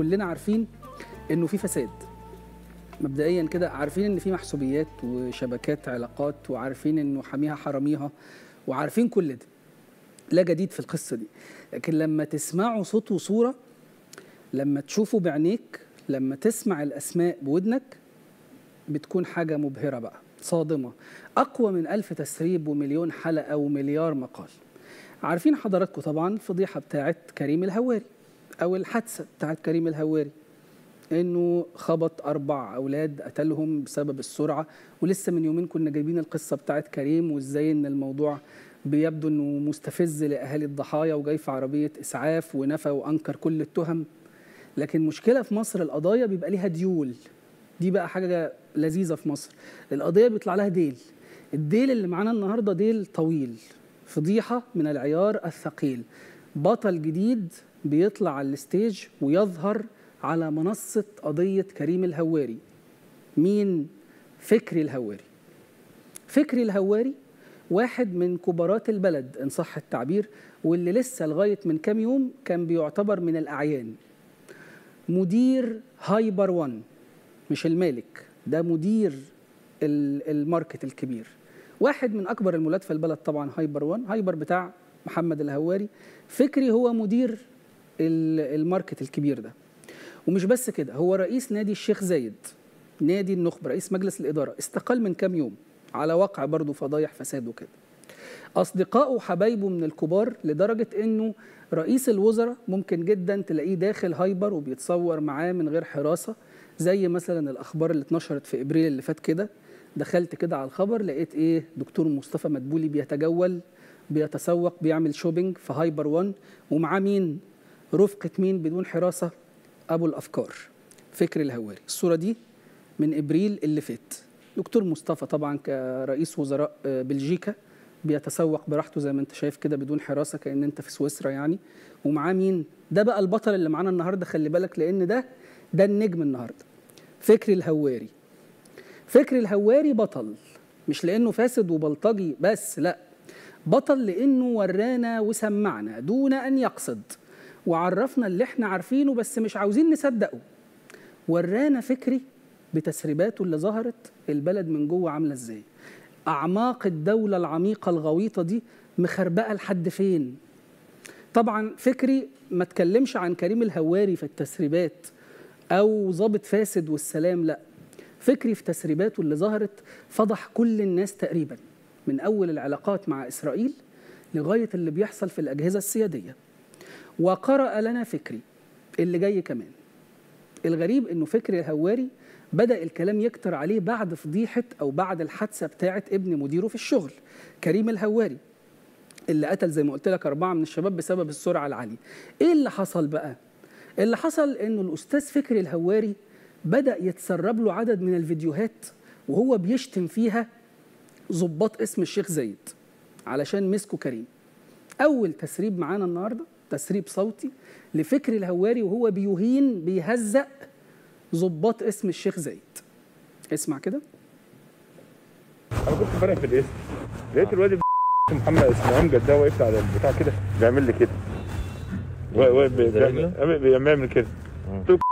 كلنا عارفين انه في فساد مبدئيا كده عارفين ان في محسوبيات وشبكات علاقات وعارفين انه حاميها حراميها وعارفين كل ده لا جديد في القصه دي لكن لما تسمعوا صوت وصوره لما تشوفوا بعينيك لما تسمع الاسماء بودنك بتكون حاجه مبهره بقى صادمه اقوى من ألف تسريب ومليون حلقه ومليار مقال عارفين حضراتكم طبعا الفضيحه بتاعت كريم الهواري او الحادثه بتاعت كريم الهواري انه خبط اربع اولاد قتلهم بسبب السرعه ولسه من يومين كنا جايبين القصه بتاعت كريم وازاي ان الموضوع بيبدو انه مستفز لاهالي الضحايا وجاي في عربيه اسعاف ونفى وانكر كل التهم لكن مشكله في مصر القضايا بيبقى ليها ديول دي بقى حاجه لذيذه في مصر القضيه بيطلع لها ديل الديل اللي معانا النهارده ديل طويل فضيحه من العيار الثقيل بطل جديد بيطلع على الستيج ويظهر على منصه قضيه كريم الهواري مين فكري الهواري فكري الهواري واحد من كبارات البلد ان صح التعبير واللي لسه لغايه من كام يوم كان بيعتبر من الاعيان مدير هايبر وان مش المالك ده مدير الماركت الكبير واحد من اكبر المولات في البلد طبعا هايبر وان هايبر بتاع محمد الهواري فكري هو مدير الماركت الكبير ده ومش بس كده هو رئيس نادي الشيخ زايد نادي النخبه رئيس مجلس الاداره استقال من كام يوم على واقع برضه فضايح فساد وكده اصدقائه وحبايبه من الكبار لدرجه انه رئيس الوزراء ممكن جدا تلاقيه داخل هايبر وبيتصور معاه من غير حراسه زي مثلا الاخبار اللي اتنشرت في ابريل اللي فات كده دخلت كده على الخبر لقيت ايه دكتور مصطفى مدبولي بيتجول بيتسوق بيعمل شوبينج في هايبر وان ومعاه مين رفقه مين بدون حراسه ابو الافكار فكر الهواري الصوره دي من ابريل اللي فات دكتور مصطفى طبعا كرئيس وزراء بلجيكا بيتسوق براحته زي ما انت شايف كده بدون حراسه كان انت في سويسرا يعني ومعاه مين ده بقى البطل اللي معانا النهارده خلي بالك لان ده ده النجم النهارده فكري الهواري فكري الهواري بطل مش لانه فاسد وبلطجي بس لا بطل لانه ورانا وسمعنا دون ان يقصد وعرفنا اللي احنا عارفينه بس مش عاوزين نصدقه ورانا فكري بتسريباته اللي ظهرت البلد من جوه عامله ازاي اعماق الدوله العميقه الغويطه دي مخربقه لحد فين طبعا فكري ما اتكلمش عن كريم الهواري في التسريبات او ضابط فاسد والسلام لا فكري في تسريباته اللي ظهرت فضح كل الناس تقريبا من اول العلاقات مع اسرائيل لغايه اللي بيحصل في الاجهزه السياديه وقرأ لنا فكري اللي جاي كمان الغريب انه فكري الهواري بدأ الكلام يكتر عليه بعد فضيحة أو بعد الحادثة بتاعة ابن مديره في الشغل كريم الهواري اللي قتل زي ما قلت لك أربعة من الشباب بسبب السرعة العالية إيه اللي حصل بقى؟ اللي حصل إنه الأستاذ فكري الهواري بدأ يتسرب له عدد من الفيديوهات وهو بيشتم فيها ضباط اسم الشيخ زايد علشان مسكوا كريم أول تسريب معانا النهاردة تسريب صوتي لفكري الهواري وهو بيهين بيهزأ ظباط اسم الشيخ زايد اسمع كده انا كنت امبارح في الاسم لقيت الواد محمد اسمه امجد ده واقف على البتاع كده بيعمل لي كده واقف بيعمل بيعمل كده قلت له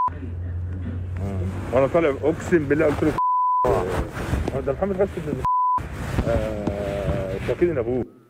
وانا طالع اقسم بالله قلت له ده محمد غسل شاكين ابوه